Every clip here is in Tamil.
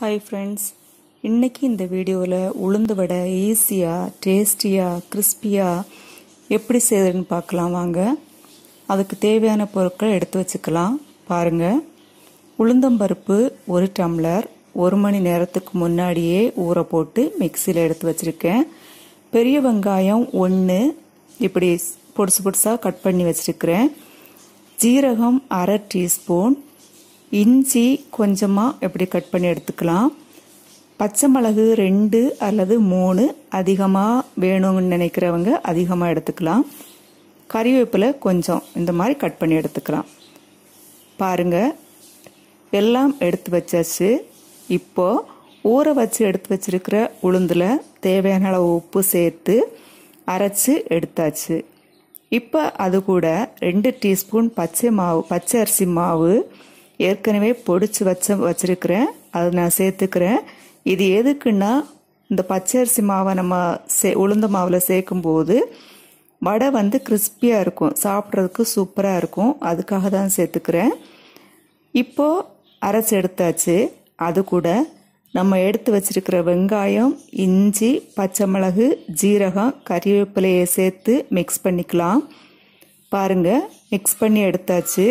ஹாய் ஃப்ரெண்ட்ஸ் இன்னைக்கு இந்த வீடியோவில் உளுந்து வடை ஈஸியாக டேஸ்டியாக கிறிஸ்பியாக எப்படி செய்யுதுன்னு பார்க்கலாம் வாங்க அதுக்கு தேவையான பொருட்கள் எடுத்து வச்சுக்கலாம் பாருங்கள் உளுந்தம்பருப்பு ஒரு டம்ளர் ஒரு மணி நேரத்துக்கு முன்னாடியே ஊற போட்டு மிக்சியில் எடுத்து வச்சுருக்கேன் பெரிய வெங்காயம் ஒன்று இப்படி பொடிசு பொடிசாக கட் பண்ணி வச்சுருக்கிறேன் ஜீரகம் அரை டீஸ்பூன் இஞ்சி கொஞ்சமாக எப்படி கட் பண்ணி எடுத்துக்கலாம் பச்சை மிளகு ரெண்டு அல்லது மூணு அதிகமாக வேணும்னு நினைக்கிறவங்க அதிகமாக எடுத்துக்கலாம் கறிவேப்பிலை கொஞ்சம் இந்த மாதிரி கட் பண்ணி எடுத்துக்கலாம் பாருங்க எல்லாம் எடுத்து வச்சாச்சு இப்போ ஊற வச்சு எடுத்து வச்சிருக்கிற உளுந்தில் தேவையான அளவு உப்பு சேர்த்து அரைச்சி எடுத்தாச்சு இப்போ அது கூட ரெண்டு டீஸ்பூன் பச்சை மாவு பச்சை அரிசி மாவு ஏற்கனவே பொடிச்சு வச்ச வச்சிருக்கிறேன் அதை நான் சேர்த்துக்கிறேன் இது எதுக்குன்னா இந்த பச்சை அரிசி மாவை நம்ம சே உளுந்த மாவில் சேர்க்கும்போது வடை வந்து கிறிஸ்பியாக இருக்கும் சாப்பிட்றதுக்கு சூப்பராக இருக்கும் அதுக்காக தான் சேர்த்துக்கிறேன் இப்போது அரைச்சி எடுத்தாச்சு அது கூட நம்ம எடுத்து வச்சிருக்கிற வெங்காயம் இஞ்சி பச்சை மிளகு ஜீரகம் கறிவேப்பிலையை சேர்த்து மிக்ஸ் பண்ணிக்கலாம் பாருங்க மிக்ஸ் பண்ணி எடுத்தாச்சு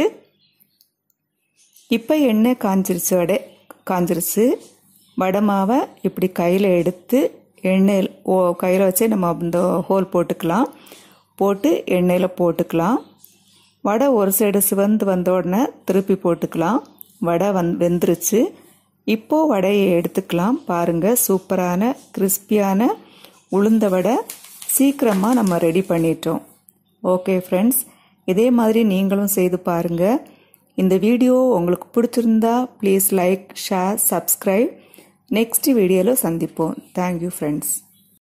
இப்போ எண்ணெய் காஞ்சிருச்சு வடை காஞ்சிருச்சு வடை மாவை இப்படி கையில் எடுத்து எண்ணெயில் ஓ கையில் வச்சே நம்ம இந்த ஹோல் போட்டுக்கலாம் போட்டு எண்ணெயில் போட்டுக்கலாம் வடை ஒரு சைடு சிவந்து வந்த உடனே திருப்பி போட்டுக்கலாம் வடை வந் வெந்துருச்சு இப்போது வடையை எடுத்துக்கலாம் பாருங்கள் சூப்பரான கிறிஸ்பியான உளுந்த வடை சீக்கிரமாக நம்ம ரெடி பண்ணிட்டோம் ஓகே ஃப்ரெண்ட்ஸ் இதே மாதிரி நீங்களும் செய்து பாருங்கள் இந்த வீடியோ உங்களுக்கு பிடிச்சிருந்தா please like share subscribe next வீடியோவில் சந்திப்போம் தேங்க்யூ ஃப்ரெண்ட்ஸ்